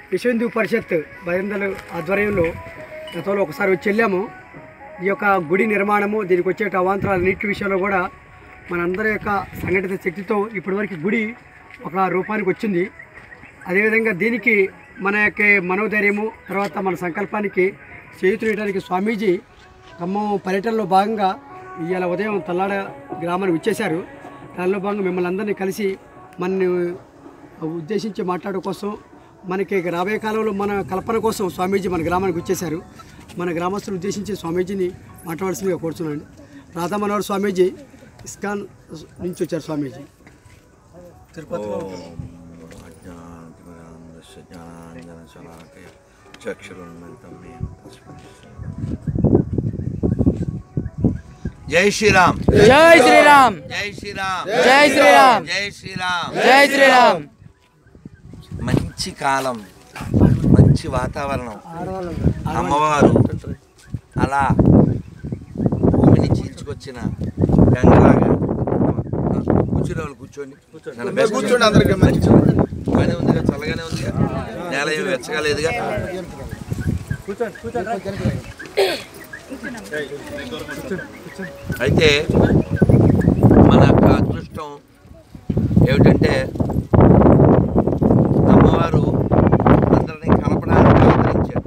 విశ్వ హిందూ పరిషత్ భజందలు ఆధ్వర్యంలో గతంలో ఒకసారి వచ్చి వెళ్ళాము ఈ యొక్క గుడి నిర్మాణము దీనికి వచ్చే అవాంతరాల నీటి విషయంలో కూడా మనందరి యొక్క సంఘటిత శక్తితో ఇప్పటివరకు గుడి ఒక రూపానికి వచ్చింది అదేవిధంగా దీనికి మన యొక్క మనోధైర్యము తర్వాత మన సంకల్పానికి చేయుతునేయడానికి స్వామీజీ ఖమ్మం పర్యటనలో భాగంగా ఇవాళ ఉదయం తల్లాడ గ్రామానికి వచ్చేశారు దానిలో భాగంగా మిమ్మల్ని అందరినీ కలిసి మనని ఉద్దేశించి మాట్లాడడం కోసం మనకి రాబోయే కాలంలో మన కల్పన కోసం స్వామీజీ మన గ్రామానికి వచ్చేశారు మన గ్రామస్తులు ఉద్దేశించి స్వామీజీని మాట్లాడాల్సిందిగా కోరుతున్నాండి రాధా మనోహర్ స్వామీజీ ఇస్కాన్ నుంచి వచ్చారు స్వామీజీ తిరుపతిలో జై శ్రీరామ్ జై శ్రీరామ్ జై శ్రీరామ్ జై శ్రీరామ్ జై శ్రీరామ్ జై శ్రీరామ్ మంచి కాలం మంచి వాతావరణం అమ్మవారు అలా భూమిని చీల్చుకొచ్చిన గంగలాగా కూర్చునే వాళ్ళు కూర్చోండి చాలా best. కూర్చోండి అందరికీ మంచి బాగానే ఉందిగా చల్లగానే ఉందిగా నేల ఏమి వెచ్చగా లేదుగా అయితే మన యొక్క అదృష్టం ఏమిటంటే అమ్మవారు అందరినీ కలపడానికి అవతరించారు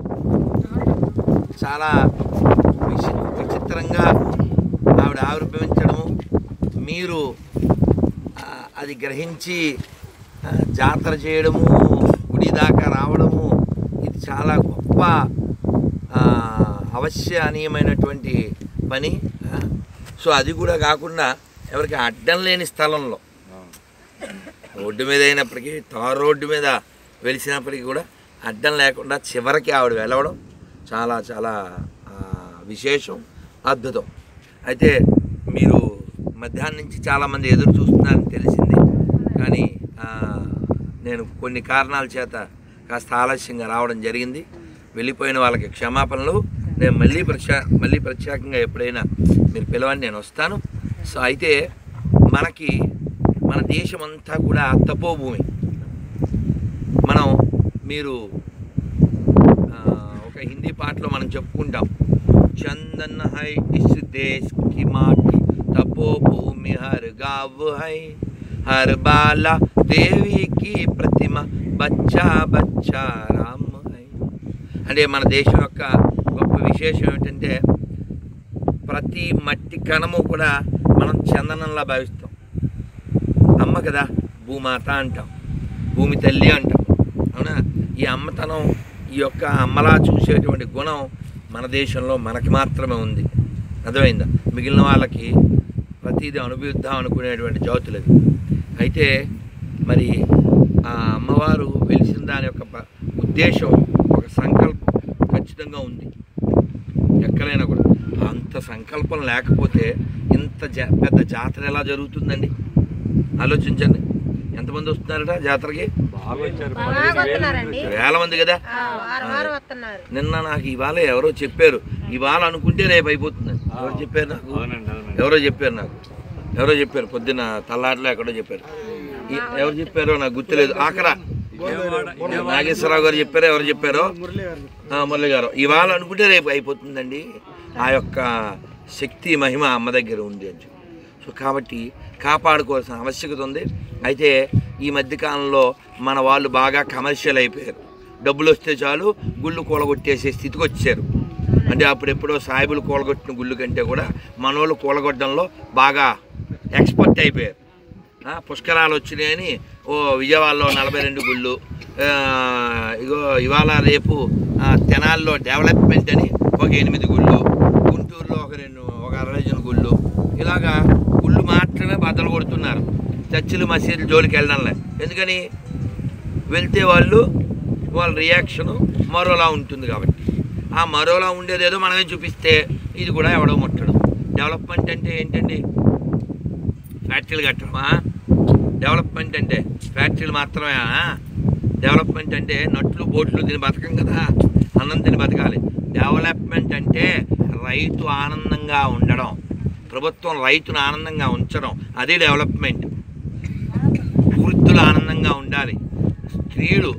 చాలా విచి విచిత్రంగా ఆవిడ ఆవిర్భవించడము మీరు ఆ, అది గ్రహించి ఆ, జాతర చేయడము గుడి దాకా రావడము ఇది చాలా గొప్ప ఆ, అవశ్యనీయమైనటువంటి పని ఆ, సో అది కూడా కాకుండా ఎవరికి అడ్డం లేని స్థలంలో రోడ్డు మీద అయినప్పటికీ తార్ రోడ్డు మీద వెలిసినప్పటికీ కూడా అడ్డం లేకుండా చివరికి ఆవిడ వెళ్ళవడం చాలా చాలా ఆ, విశేషం అద్భుతం అయితే మీరు మధ్యాహ్నం నుంచి చాలామంది ఎదురు చూస్తున్నారని తెలిసింది కానీ ఆ, నేను కొన్ని కారణాల చేత కాస్త ఆలస్యంగా రావడం జరిగింది వెళ్ళిపోయిన వాళ్ళకి క్షమాపణలు నేను మళ్ళీ ప్రత్యా మళ్ళీ ప్రత్యేకంగా ఎప్పుడైనా మీరు పిలవని నేను వస్తాను సో అయితే మనకి మన దేశం అంతా కూడా తపోభూమి మనం మీరు ఆ, ఒక హిందీ పాటలో మనం చెప్పుకుంటాం చందన్ హై ఇస్ దేశ్ కి మాటి తపోభూమి హర్ గావ్ హై హర్ బాలా దేవి కి ప్రతిమ బచ్చా బచ్చా రామ్ హై అంటే మన దేశం యొక్క గొప్ప విశేషం ఏమిటంటే ప్రతి మట్టి కణము కూడా మనం చందనంలా భావిస్తాం అమ్మ కదా భూమాత అంటాం భూమి తల్లి అంటాం అవునా ఈ అమ్మతనం ఈ యొక్క అమ్మలా చూసేటువంటి గుణం మన దేశంలో మనకి మాత్రమే ఉంది అర్థమైందా మిగిలిన వాళ్ళకి ప్రతిదీ అనుభవిద్దాం అనుకునేటువంటి జాతులది అయితే మరి ఆ అమ్మవారు వెలిసిన దాని యొక్క ప- ఉద్దేశం ఒక సంకల్పం ఖచ్చితంగా ఉంది ఎక్కడైనా కూడా అంత సంకల్పం లేకపోతే ఇంత జా పెద్ద జాతర ఎలా జరుగుతుందండి ఆలోచించండి ఎంతమంది వస్తున్నారట జాతరకి బాగా వస్తున్నారండి వేల మంది కదా ఆ, వారం వారం వస్తున్నారు నిన్న నాకు ఇవాళ ఎవరో చెప్పారు ఇవాళ అనుకుంటే రేపు అయిపోతుంది ఎవరు చెప్పారు నాకు ఎవరో చెప్పారు నాకు ఎవరో చెప్పారు పొద్దున్న తల్లాట్లో ఎక్కడో చెప్పారు ఈ- ఎవరు చెప్పారో నాకు గుర్తులేదు ఆఖరా నాగేశ్వరరావు గారు చెప్పారో ఎవరు చెప్పారో ఆ, మురళి గారు ఇవాళ అనుకుంటే రేపు అయిపోతుందండి ఆ యొక్క శక్తి మహిమ అమ్మ దగ్గర ఉంది అని చెప్పి. సో కాబట్టి కాపాడుకోవాల్సిన ఆవశ్యకత ఉంది అయితే ఈ మధ్యకాలంలో మన వాళ్ళు బాగా కమర్షియల్ అయిపోయారు డబ్బులు వస్తే చాలు గుళ్ళు కూలగొట్టేసే స్థితికి వచ్చారు అంటే అప్పుడెప్పుడో సాయిబులు కూలగొట్టిన గుళ్ళు కంటే కూడా మనోళ్ళు కూలగొట్టడంలో బాగా ఎక్స్పర్ట్ అయిపోయారు ఆ, పుష్కరాలు వచ్చినాయని ఓ విజయవాడలో నలభై రెండు గుళ్ళు ఆ, ఇగో ఇవాళ రేపు ఆ, తెనాల్లో డెవలప్మెంట్ అని ఒక ఎనిమిది గుళ్ళు గుంటూరులో ఒక రెండు ఒక అరడజన్ గుళ్ళు ఇలాగా గుళ్ళు మాత్రమే బద్దలు కొడుతున్నారు చర్చిలు మసీదులు జోలికి వెళ్ళడంలే ఎందుకని వెళ్తే వాళ్ళు వాళ్ళ రియాక్షను మరోలా ఉంటుంది కాబట్టి ఆ మరోలా ఉండేదేదో మనమే చూపిస్తే ఇది కూడా ఎవడో ముట్టడు డెవలప్మెంట్ అంటే ఏంటండి ఫ్యాక్టరీలు కట్టడమా డెవలప్మెంట్ అంటే ఫ్యాక్టరీలు మాత్రమే డెవలప్మెంట్ అంటే నట్లు బోట్లు తిని బతకం కదా అన్నం తిని బతకాలి డెవలప్మెంట్ అంటే రైతు ఆనందంగా ఉండడం ప్రభుత్వం రైతును ఆనందంగా ఉంచడం అదే డెవలప్మెంట్ వృద్ధులు ఆనందంగా ఉండాలి స్త్రీలు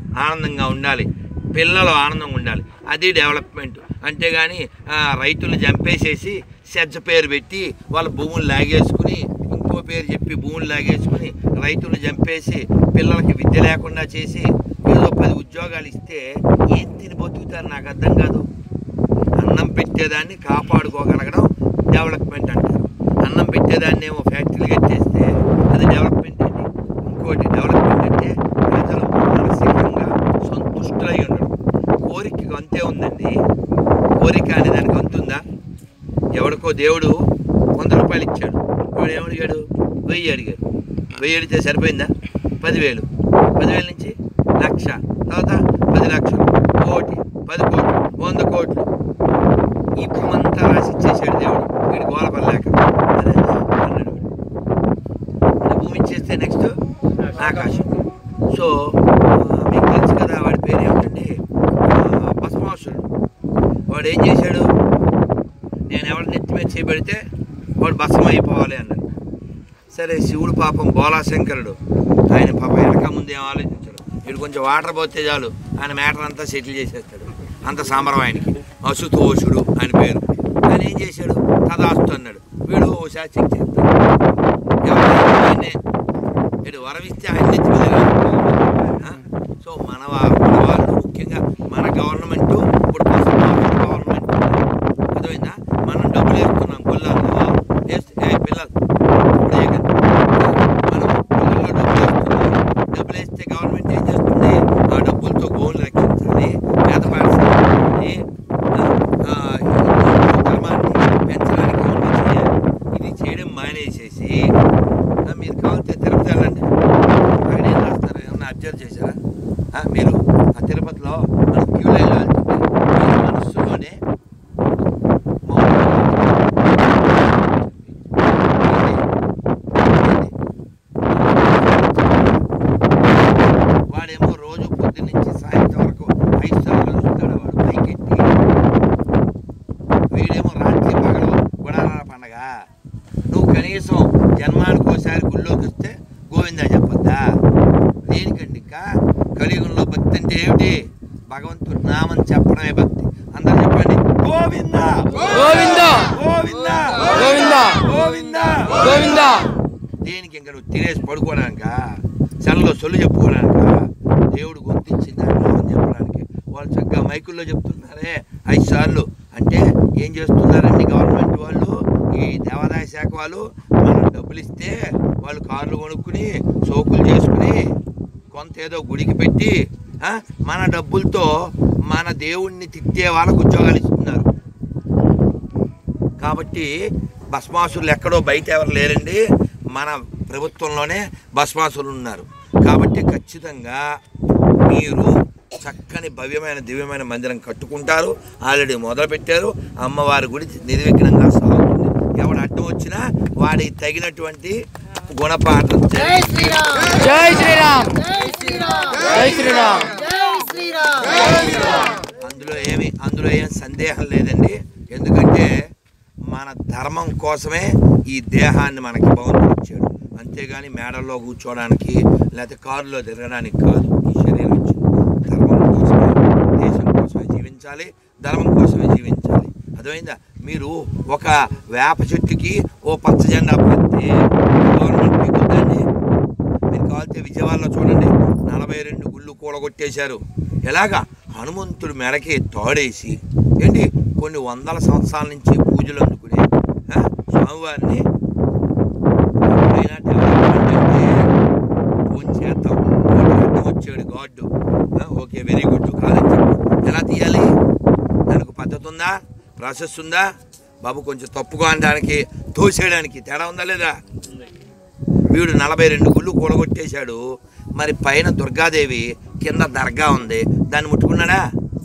ఆనందంగా ఉండాలి పిల్లలు ఆనందంగా ఉండాలి అది డెవలప్మెంట్ అంతేగాని ఆ, రైతులను చంపేసేసి సెజ్జ పేరు పెట్టి వాళ్ళ భూములు లాగేసుకుని ఇంకో పేరు చెప్పి భూములు లాగేసుకుని రైతులను చంపేసి పిల్లలకి విద్య లేకుండా చేసి ఏదో పది ఉద్యోగాలు ఇస్తే ఏం తిని బతుకుతారు నాకు అర్థం కాదు అన్నం పెట్టేదాన్ని కాపాడుకోగలగడం డెవలప్మెంట్ అంటారు అన్నం పెట్టేదాన్ని ఏమో ఫ్యాక్టరీలు కట్టేస్తే అది డెవలప్మెంట్ అండి ఇంకోటి డెవలప్మెంట్ అంటే ప్రజలు మానసికంగా సంతుష్టులై ఉండడం కోరిక అంతే ఉందండి కోరిక అనే దానికి అంతుందా ఎవడికో దేవుడు వంద రూపాయలు ఇచ్చాడు వాడు ఏమడిగాడు వెయ్యి అడిగాడు వెయ్యి అడిగితే సరిపోయిందా పదివేలు పదివేల నుంచి లక్ష తర్వాత పది లక్షలు కోటి పది కోట్లు వంద కోట్లు ఈ భూమి అంతా రాసి ఇచ్చేసాడు దేవుడు వీడి గోలపల్లేక అదే అన్నాడు వీడు. ఈ భూమి ఇచ్చేస్తే నెక్స్ట్ ఆకాశం సో ఆ, మీకు తెలుసు కదా వాడి పేరు ఏమిటండి ఆ, భస్మాసురుడు వాడు ఏం చేశాడు నేను ఎవరి నెత్తి మీద చేయబడితే వాడు భస్మం అయిపోవాలి అన్నాడు సరే శివుడు పాపం బోలాశంకరుడు ఆయన పాపం వెనక ముందు ఏం ఆలోచించాడు వీడు కొంచెం వాటర్ పోతే చాలు ఆయన మ్యాటర్ అంతా సెటిల్ చేసేస్తాడు అంత సాంబరం ఆయనకి అసుతోషుడు ఆయన పేరు ఆయన ఏం చేశాడు తదాస్తు అన్నాడు వీడు ఓసారి చెక్ చేస్తాడు ఎవరైనా ఆయన్నే వీడు వరమిస్తే ఆయన నెత్తి మీద ఆ? సో మన వా- మన వాళ్ళు ముఖ్యంగా మన గవర్నమెంట్ ఇప్పుడు గవర్నమెంట్ అర్థమైందా మనం డబ్బులు వేస్తున్నాం గొల్లాల్లో వేస్తే ఏ పిల్లలు ఇప్పుడు వేయకండి. మనం గొల్లాల్లో డబ్బులు వేస్తున్నాం డబ్బులు వేస్తే గవర్నమెంట్ ఏం చేస్తుంది ఆ డబ్బులతో గోవులు రక్షించాలి పేద పాఠశాలని ధర్మాన్ని పెంచడానికి ఏమన్నా చేయాలి ఇది చేయడం మానేసేసి ఆ, మీరు కావాలంటే తిరుపతి వెళ్ళండి అక్కడ ఏం రాస్తారు ఏమన్నా అబ్జర్వ్ చేశారా ఆ, మీరు ఆ తిరుపతిలో మనం క్యూ లైన్లో వెళ్తుంటే మీరు మనస్సులోనే వాడేమో రోజు పొద్దు నుంచి సాయంత్రం వరకు ఐదు సార్లు చూస్తాడు వాడు పైకెత్తి వీడేమో రాత్రి పగలు గుడారాల పండగ నువ్వు కనీసం జన్మానికి ఒకసారి గుళ్ళోకి వస్తే గోవిందా చెప్పొద్దా దేనికండి ఇంకా కలియుగంలో భక్తి అంటే ఏమిటి భగవంతుడి నామం చెప్పడమే భక్తి అందరూ చెప్పండి గోవిందా గోవిందా గోవిందా గోవిందా గోవిందా గోవిందా దేనికి ఇంకా నువ్వు తినేసి పడుకోవడానిక సెలలో సొల్లు చెప్పుకోవడానిక దేవుడు గుర్తించింది నామం చెప్పడానికి వాళ్ళు చక్కగా మైకుల్లో చెప్తున్నారే ఐదు సార్లు అంటే ఏం చేస్తున్నారండి గవర్నమెంట్ వాళ్ళు ఈ దేవాదాయ శాఖ వాళ్ళు మనం డబ్బులు ఇస్తే వాళ్ళు కార్లు కొనుక్కుని సోకులు చేసుకుని కొంత ఏదో గుడికి పెట్టి ఆ, మన డబ్బులతో మన దేవుణ్ణి తిట్టే వాళ్ళకు ఉద్యోగాలు ఇస్తున్నారు కాబట్టి భస్మాసురులు ఎక్కడో బయట ఎవరు లేరండి మన ప్రభుత్వంలోనే భస్మాసురులు ఉన్నారు కాబట్టి ఖచ్చితంగా మీరు చక్కని భవ్యమైన దివ్యమైన మందిరం కట్టుకుంటారు ఆల్రెడీ మొదలుపెట్టారు అమ్మవారి గుడి నిర్విఘ్నంగా సాగుతుంది ఎవడు అడ్డం వచ్చినా వాడికి తగినటువంటి గుణపాఠం జై శ్రీరామ్ జై శ్రీరామ్ అందులో ఏమి అందులో ఏం సందేహం లేదండి ఎందుకంటే మన ధర్మం కోసమే ఈ దేహాన్ని మనకి భగవంతుడు ఇచ్చాడు అంతేగాని మేడల్లో కూర్చోవడానికి లేకపోతే కారులో తిరగడానికి కాదు ఈ శరీరం ఇచ్చింది ధర్మం కోసమే దేశం కోసమే జీవించాలి ధర్మం కోసమే జీవించాలి అర్థమైందా మీరు ఒక వేప చెట్టుకి ఓ పచ్చ జెండా పెడితే గవర్నమెంట్ మీకు దాన్ని మీరు కావాలంటే విజయవాడలో చూడండి నలభై రెండు గుళ్ళు కూలగొట్టేశారు ఎలాగా హనుమంతుడి మెడకి తోడేసి ఏంటి కొన్ని వందల సంవత్సరాల నుంచి పూజలు అందుకునే ఆ, స్వామివారిని ఎప్పుడైనా డెవలప్మెంట్ అంటే ఫోన్ చేద్దాం ఒకటి అర్థం వచ్చాడు గాడ్ ఓకే వెరీ గుడ్ కాదని చెప్పు ఎలా తీయాలి దానికి పద్ధతి ఉందా ప్రాసెస్ ఉందా బాబు కొంచెం తప్పుగా అనడానికి తోసేయడానికి తేడా ఉందా లేదా వీడు నలభై రెండు గుళ్ళు కూడగొట్టేశాడు మరి పైన దుర్గాదేవి కింద దర్గా ఉంది దాన్ని ముట్టుకున్నాడా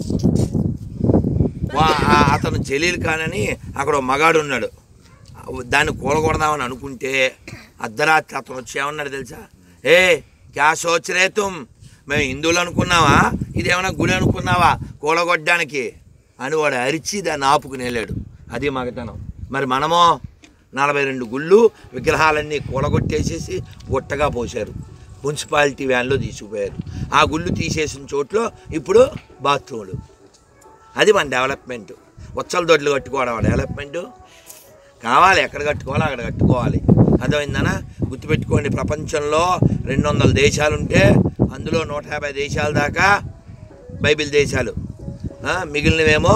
వా- ఆ- అతను జలీల్ ఖాన్ అని అక్కడ ఒక మగాడు ఉన్నాడు దాన్ని కూలగొడదామని అనుకుంటే అర్ధరాత్రి అతను వచ్చి ఏమన్నాడు తెలుసా ఏ క్యా సోచరే తుమ్ మేము హిందువులు అనుకున్నావా ఇదేమన్నా గుడి అనుకున్నావా కూలగొట్టడానికి అని వాడు అరిచి దాన్ని ఆపుకుని వెళ్ళాడు అది మగతనం మరి మనమో నలభై రెండు గుళ్ళు విగ్రహాలన్నీ కూలగొట్టేసేసి గుట్టగా పోశారు మున్సిపాలిటీ వ్యాన్లో తీసుకుపోయారు ఆ గుళ్ళు తీసేసిన చోట్లో ఇప్పుడు బాత్రూములు అది మన డెవలప్మెంట్ ఉచ్చల దొడ్లు కట్టుకోవడం డెవలప్మెంట్ కావాలి ఎక్కడ కట్టుకోవాలో అక్కడ కట్టుకోవాలి అర్థమైందనా గుర్తుపెట్టుకోండి ప్రపంచంలో రెండు వందల దేశాలు ఉంటే అందులో నూట యాభై దేశాల దాకా బైబిల్ దేశాలు ఆ, మిగిలినవేమో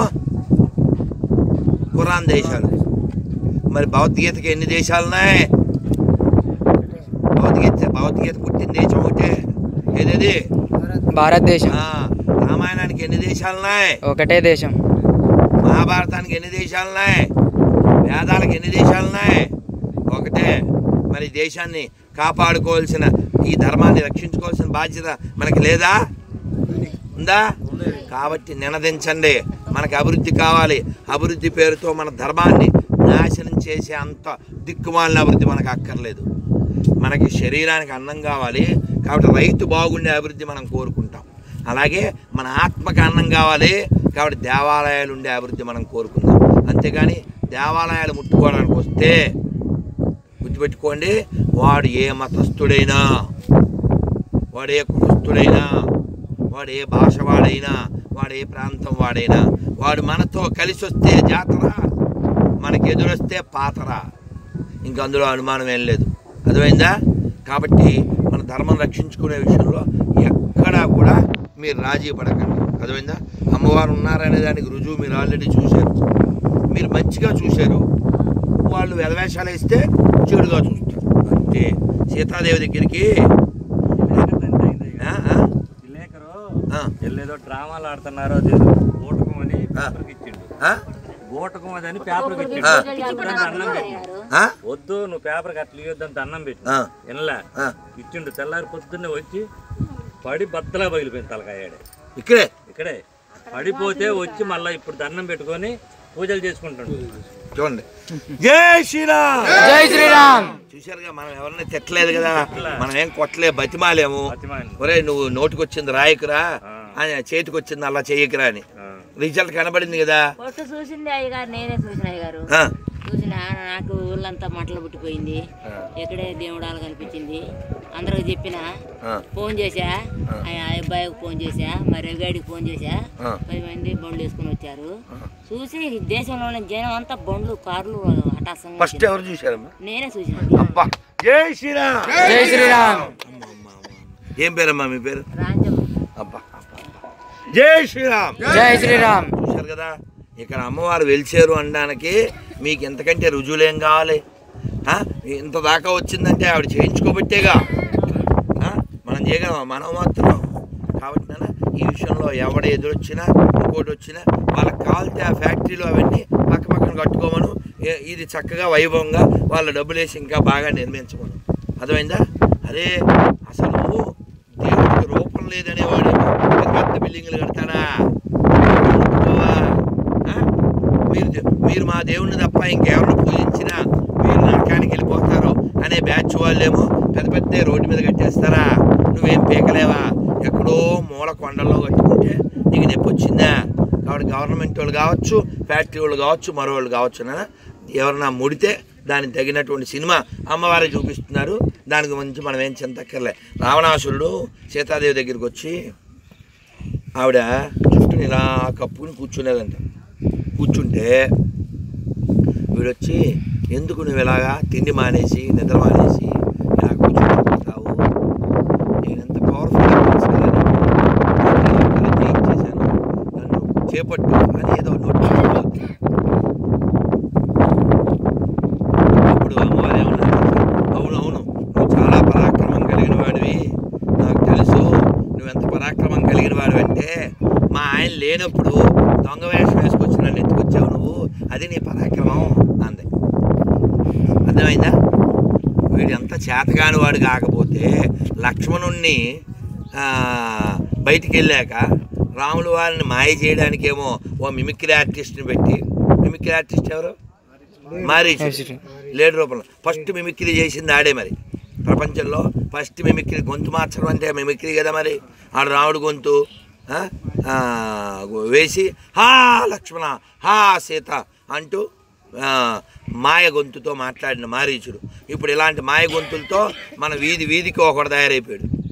ఖురాన్ దేశాలు మరి భగవద్గీతకి ఎన్ని దేశాలు ఉన్నాయి భగవద్గీత భగవద్గీత పుట్టిన దేశం ఒకటే ఏదేది భారతదేశం ఆ, రామాయణానికి ఎన్ని దేశాలు ఉన్నాయి ఒకటే దేశం మహాభారతానికి ఎన్ని దేశాలు ఉన్నాయి వేదాలకు ఎన్ని దేశాలు ఉన్నాయి ఒకటే మరి దేశాన్ని కాపాడుకోవాల్సిన ఈ ధర్మాన్ని రక్షించుకోవాల్సిన బాధ్యత మనకి లేదా ఉందా కాబట్టి నినదించండి మనకి అభివృద్ధి కావాలి అభివృద్ధి పేరుతో మన ధర్మాన్ని నాశనం చేసే అంత దిక్కుమాలిన అభివృద్ధి మనకు అక్కర్లేదు మనకి శరీరానికి అన్నం కావాలి కాబట్టి రైతు బాగుండే అభివృద్ధి మనం కోరుకుంటాం అలాగే మన ఆత్మకి అన్నం కావాలి కాబట్టి దేవాలయాలు ఉండే అభివృద్ధి మనం కోరుకుందాం అంతేగాని దేవాలయాలు ముట్టుకోవడానికి వస్తే గుర్తుపెట్టుకోండి వాడు ఏ మతస్థుడైనా వాడు ఏ కులస్థుడైనా వాడు ఏ భాష వాడైనా వాడు ఏ ప్రాంతం వాడైనా వాడు మనతో కలిసి వస్తే జాతర మనకి ఎదురొస్తే పాతర ఇంకా అందులో అనుమానం ఏం లేదు అర్థమైందా కాబట్టి మన ధర్మం రక్షించుకునే విషయంలో ఎక్కడా కూడా మీరు రాజీ పడకండి అర్థమైందా అమ్మవారు ఉన్నారనే దానికి రుజువు మీరు ఆల్రెడీ చూశారు మీరు మంచిగా చూశారు వాళ్ళు వెధవేషాలు వేస్తే చెడుగా చూస్తారు అంతే సీతాదేవి దగ్గరికి ఆ, ఆ, విలేకరు ఆ, వీళ్ళేదో డ్రామాలు ఆడుతున్నారు అది గూటకం అని పేపర్కి ఇచ్చిండు ఆ, గూటకం అది అని పేపర్కి ఇచ్చిండు ఆ. వద్దంటే అన్నం పెట్టిండు ఆ, వద్దు నువ్వు పేపర్కి అట్లా ఇవ్వద్దంత అన్నం పెట్టి ఆ, వినలే ఆ. ఇచ్చిండు తెల్లారి పొద్దున్నే వచ్చి పడి బద్దలా పగిలిపోయింది తలకాయాడే ఇక్కడే ఇక్కడే పడిపోతే వచ్చి మళ్ళీ ఇప్పుడు దండం పెట్టుకొని పూజలు చేసుకుంటాడు చూడండి జై శ్రీరామ్ జై శ్రీరామ్ చూశారుగా మనం ఎవరిని తిట్టలేదు కదా మనం ఏం కొట్టలే బతిమాలేము బతిమాలిన. ఒరే నువ్వు నోటికొచ్చింది రాయకురా ఆ. అని చేతికి వచ్చింది అలా చేయకురా అని ఆ. రిజల్ట్ కనబడింది కదా పొట్టు చూసింది అయ్యగారు నేనే చూసిన అయ్యగారు ఆ, చూసిన నాకు ఊళ్ళంతా మట్టలు పుట్టిపోయింది ఎక్కడే దేవుడాలు కనిపించింది అందరికి చెప్పిన ఆ, ఫోన్ చేశా ఆ అబ్బాయికి ఫోన్ చేశా మరి రవిగాడికి ఫోన్ చేశా ఆ. పది మంది బండ్లు వేసుకుని వచ్చారు చూసి ఈ దేశంలోని జనం అంతా బండ్లు కార్లు హఠాత్సంగా ఫస్ట్ ఎవరు చూశారమ్మా నేనే చూసిన అబ్బా జై శ్రీరామ్ జై శ్రీరామ్ అమ్మ, అమ్మ, అమ్మ. ఏం పేరమ్మా మీ పేరు రాజ్యం అబ్బా అబ్బా, అబ్బా. జై శ్రీరామ్ జై శ్రీరామ్ చూశారు కదా ఇక్కడ అమ్మవారు వెలిచారు అనడానికి మీకు ఎంతకంటే రుజువులేం కావాలి ఆ? ఇంత దాకా వచ్చిందంటే ఆవిడ చేయించుకోబట్టేగా ఆ? మనం చేయగలమా మనం మాత్రం కాబట్టి నాన్న ఈ విషయంలో ఎవడ ఎదురొచ్చినా ఇంకోటి వచ్చినా వాళ్ళకి కావాలితే ఆ ఫ్యాక్టరీలు అవన్నీ పక్క పక్కన కట్టుకోమను ఏ- ఇది చక్కగా వైభవంగా వాళ్ళ డబ్బులు వేసి ఇంకా బాగా నిర్మించమను అర్థమైందా అదే అసలు దేవుడికి రూపం లేదనేవాడు పెద్ద పెద్ద బిల్డింగ్లు కడతాడా ఒప్పుకోవా? ఆ? మీరు మీరు మా దేవుణ్ణి తప్ప ఇంకెవరిని పూజించినా మీరు నరకానికి వెళ్ళిపోతారు అనే బ్యాచ్ వాళ్ళేమో పెద్ద పెద్ద రోడ్డు మీద కట్టేస్తారా నువ్వేం పీకలేవా ఎక్కడో మూల కొండల్లో కట్టుకుంటే నీకు నొప్పి వచ్చిందా కాబట్టి గవర్నమెంట్ వాళ్ళు కావచ్చు ఫ్యాక్టరీ వాళ్ళు కావచ్చు మరో వాళ్ళు కావచ్చు నాన్న ఎవరన్నా ముడితే దానికి తగినటువంటి సినిమా అమ్మవారే చూపిస్తున్నారు దాని గురించి మనం ఏం చింతక్కర్లే రావణాసురుడు సీతాదేవి దగ్గరికి వచ్చి ఆవిడ జుట్టుని ఇలా కప్పుకుని కూర్చునేదంట కూర్చుంటే వీడొచ్చి ఎందుకు నువ్వు ఇలాగా తిండి మానేసి నిద్ర మానేసి ఇలా కూర్చుంటావు నేను ఎంత పవర్ఫుల్ చేశాను నన్ను చేపట్టు అని ఏదో నోటి అప్పుడు అమ్మవారు ఏమన్నారు అవును అవును నువ్వు చాలా పరాక్రమం కలిగిన వాడివి నాకు తెలుసు నువ్వెంత పరాక్రమం కలిగిన వాడివి అంటే మా ఆయన లేనప్పుడు దొంగ వేషం వేసుకొచ్చి నన్ను ఎత్తుకొచ్చావు నువ్వు అది నీ పరాక్రమం అంది అర్థమైందా వీడు ఎంత చేతగాని వాడు కాకపోతే లక్ష్మణుణ్ణి ఆ, బయటికి వెళ్ళాక రాములు వారిని మాయ చేయడానికేమో ఓ మిమిక్రీ ఆర్టిస్ట్ని పెట్టి మిమిక్రీ ఆర్టిస్ట్ ఎవరు మారీచుడు లేడు రూపంలో ఫస్ట్ మిమిక్రీ చేసింది ఆడే మరి ప్రపంచంలో ఫస్ట్ మిమిక్రీ గొంతు మార్చడం అంటే మిమిక్రీ కదా మరి ఆడు రాముడు గొంతు ఆ, ఆ, వేసి హా లక్ష్మణ హా సీత అంటూ ఆ, మాయ గొంతుతో మాట్లాడిన మారీచుడు ఇప్పుడు ఇలాంటి మాయ గొంతులతో మన వీధి వీధికి ఒకడు తయారైపోయాడు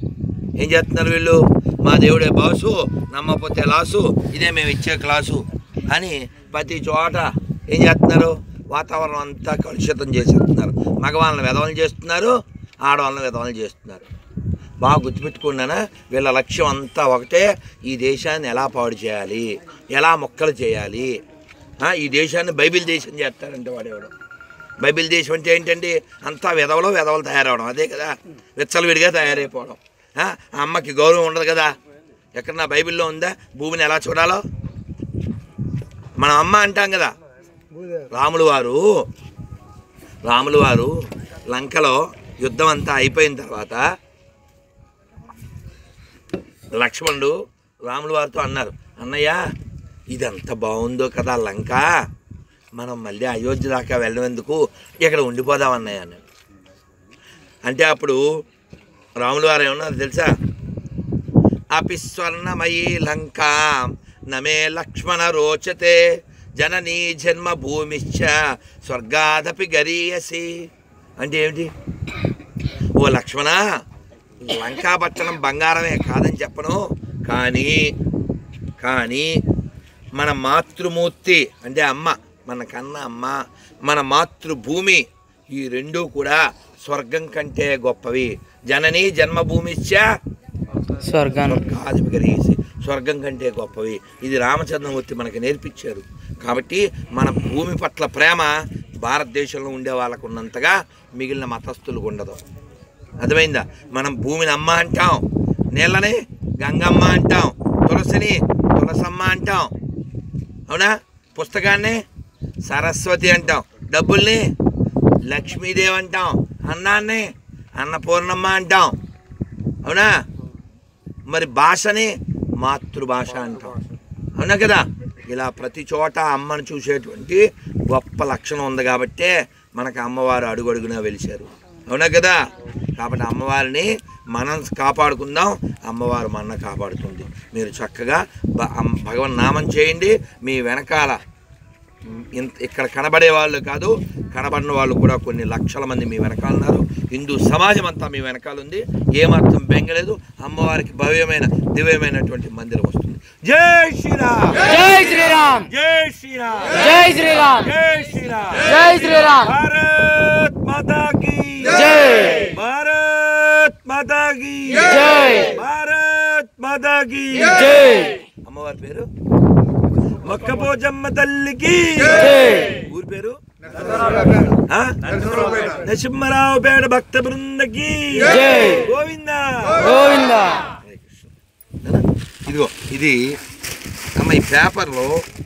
ఏం చేస్తున్నారు వీళ్ళు మా దేవుడే బాసు నమ్మకపోతే లాసు ఇదే మేము ఇచ్చే క్లాసు అని ప్రతి చోట ఏం చేస్తున్నారు వాతావరణం అంతా కలుషితం చేసేస్తున్నారు మగవాళ్ళని విధవలు చేస్తున్నారు ఆడవాళ్ళని విధవలు చేస్తున్నారు బాగా గుర్తుపెట్టుకున్నానా వీళ్ళ లక్ష్యం అంతా ఒకటే ఈ దేశాన్ని ఎలా పాడు చేయాలి ఎలా మొక్కలు చేయాలి ఆ, ఈ దేశాన్ని బైబిల్ దేశం చేస్తారంటే వాడేవాడు బైబిల్ దేశం అంటే ఏంటండి అంతా విధవలో విధవలు తయారవడం అదే కదా విచ్చలవిడిగా తయారైపోవడం ఆ, ఆ అమ్మకి గౌరవం ఉండదు కదా ఎక్కడ నా బైబిల్లో ఉందా భూమిని ఎలా చూడాలో మనం అమ్మ అంటాం కదా రాములు వారు రాములు వారు లంకలో యుద్ధం అంతా అయిపోయిన తర్వాత లక్ష్మణుడు రాములు వారితో అన్నారు అన్నయ్య ఇదంత బాగుందో కదా లంక మనం మళ్ళీ అయోధ్య దాకా వెళ్ళేందుకు ఇక్కడ ఉండిపోదాం అన్నయ్య అన్నాడు అంటే అప్పుడు రాములు వారు ఏమన్నారు తెలుసా అపి స్వర్ణమయీ లంక నమే లక్ష్మణ రోచతే జననీ జన్మ భూమిశ్చ స్వర్గాదపి గరీయసి అంటే ఏమిటి ఓ లక్ష్మణ లంకాపట్టణం బంగారమే కాదని చెప్పను కానీ కానీ మన మాతృమూర్తి అంటే అమ్మ మన కన్న అమ్మ మన మాతృభూమి ఈ రెండూ కూడా స్వర్గం కంటే గొప్పవి జనని జన్మభూమిశ్చ స్వర్గాను స్వర్గాధిపతి కలిగేసి స్వర్గం కంటే గొప్పవి ఇది రామచంద్రమూర్తి మనకి నేర్పించారు కాబట్టి మన భూమి పట్ల ప్రేమ భారతదేశంలో ఉండే వాళ్ళకు ఉన్నంతగా మిగిలిన మతస్థులకు ఉండదు అర్థమైందా మనం భూమిని అమ్మ అంటాం నీళ్ళని గంగమ్మ అంటాం తులసిని తులసమ్మ అంటాం అవునా పుస్తకాన్ని సరస్వతి అంటాం డబ్బుల్ని లక్ష్మీదేవి అంటాం అన్నాన్ని అన్నపూర్ణమ్మ అంటాం అవునా మరి భాషని మాతృభాష అంటాం అవునా కదా ఇలా ప్రతి చోట అమ్మను చూసేటువంటి గొప్ప లక్షణం ఉంది కాబట్టే మనకు అమ్మవారు అడుగడుగునా వెలిశారు అవునా కదా కాబట్టి అమ్మవారిని మనం కాపాడుకుందాం అమ్మవారు మన కాపాడుతుంది మీరు చక్కగా భ- అమ్- భగవన్ నామం చేయండి మీ వెనకాల ఇంత ఇక్కడ కనబడే వాళ్ళు కాదు కనబడిన వాళ్ళు కూడా కొన్ని లక్షల మంది మీ వెనకాల ఉన్నారు హిందూ సమాజం అంతా మీ వెనకాల ఉంది ఏమాత్రం బెంగలేదు అమ్మవారికి భవ్యమైన దివ్యమైనటువంటి మందిరం వస్తుంది జై శ్రీరామ్ జై శ్రీరామ్ జై శ్రీరామ్ జై శ్రీరామ్ జై శ్రీరామ్ జై శ్రీరామ్ భారత్ మాతా కీ జై భారత్ మాతా కీ జై భారత్ మాతా కీ జై అమ్మవారి పేరు మొక్కపోజమ్మ తల్లికి జై ఊరి పేరు ఆ? నరసింహరావుపేట భక్త బృందకి జై. గోవింద గోవిందా ఇదిగో ఇది అమ్మ ఈ పేపర్లో